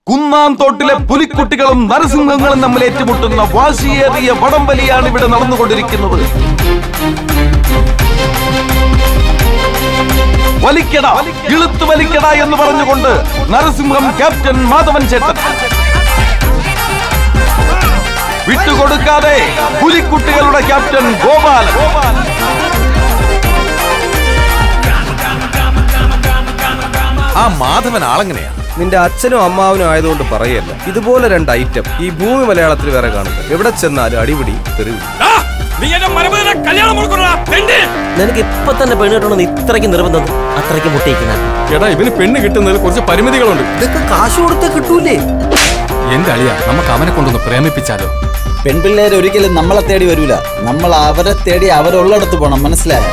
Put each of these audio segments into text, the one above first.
കുന്നാം തോട്ടിലെ പുലിക്കുട്ടികളും നരസിംഹങ്ങളും തമ്മിൽ ഏറ്റുമുട്ടുന്ന വാശിയേറിയ വടംവലിയാണ് ഇവിടെ നടന്നുകൊണ്ടിരിക്കുന്നത് വലിക്കട ഇളുത്തു വലിക്കട എന്ന് പറഞ്ഞുകൊണ്ട് നരസിംഹം ക്യാപ്റ്റൻ മാധവൻ ചേട്ടൻ വിട്ടുകൊടുക്കാതെ പുലിക്കുട്ടികളുടെ ക്യാപ്റ്റൻ ഗോപാലൻ ആ മാധവൻ ആളെങ്ങനെയാ നിന്റെ അച്ഛനും അമ്മാവനും ആയതുകൊണ്ട് പറയല്ല ഇതുപോലെ രണ്ട് ഐറ്റം ഈ ഭൂമി മലയാളത്തിൽ വേറെ കാണുന്നു എവിടെ ചെന്നാലും അടിപിടി തെറിവിടി നിനക്ക് ഇപ്പൊ തന്നെ പെണ്ണ് കിട്ടണമെന്ന് ഇത്രയ്ക്ക് നിർബന്ധം അത്രയ്ക്ക് മുട്ടിയിരിക്കുന്ന എടാ ഇവന് പെണ്ണ് കിട്ടുന്നതിൽ കുറച്ച് പരിമിതികളുണ്ട് ഇതൊക്കെ കാശ് കൊടുത്ത കിട്ടൂലേ എന്റെ അളിയ നമുക്ക് അവനെ കൊണ്ടൊന്ന് പ്രേമിപ്പിച്ചാലോ പെൺപിള്ളേർ ഒരിക്കലും നമ്മളെ തേടി വരൂല നമ്മൾ അവരെ തേടി അവരുള്ളിടത്ത് പോണം മനസ്സിലായോ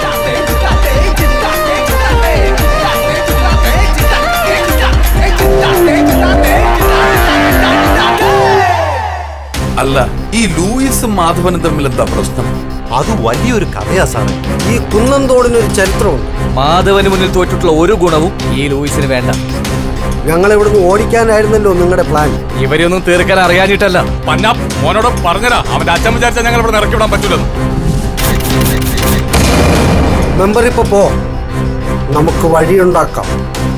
അല്ല ഈ ലൂയിസും മാധവനും തമ്മിൽ എന്താ പ്രശ്നം അത് വലിയൊരു കഥയാ സാറേ ഈ കുന്നന്തോടിനൊരു ചരിത്രമുണ്ട് മാധവന് മുന്നിൽ തോറ്റിട്ടുള്ള ഒരു ഗുണവും ഈ ലൂയിസിന് വേണ്ട ഞങ്ങൾ ഇവിടുന്ന് ഓടിക്കാനായിരുന്നല്ലോ നിങ്ങളുടെ പ്ലാൻ ഇവരെയൊന്നും തീർക്കാൻ അറിയാഞ്ഞിട്ടല്ല പന്ന മോനോട് പറഞ്ഞരാ അവന്റെ അച്ഛൻ വിചാരിച്ചാൽ ഞങ്ങൾ ഇവിടെ ഇറക്കി വിടാൻ പറ്റൂലെന്ന് മെമ്പർ ഇപ്പൊ പോ നമുക്ക് വഴിയുണ്ടാക്കാം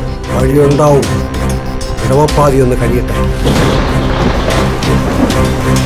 വഴിയുണ്ടാവും ഇടവപ്പാതി ഒന്ന് കഴിയട്ടെ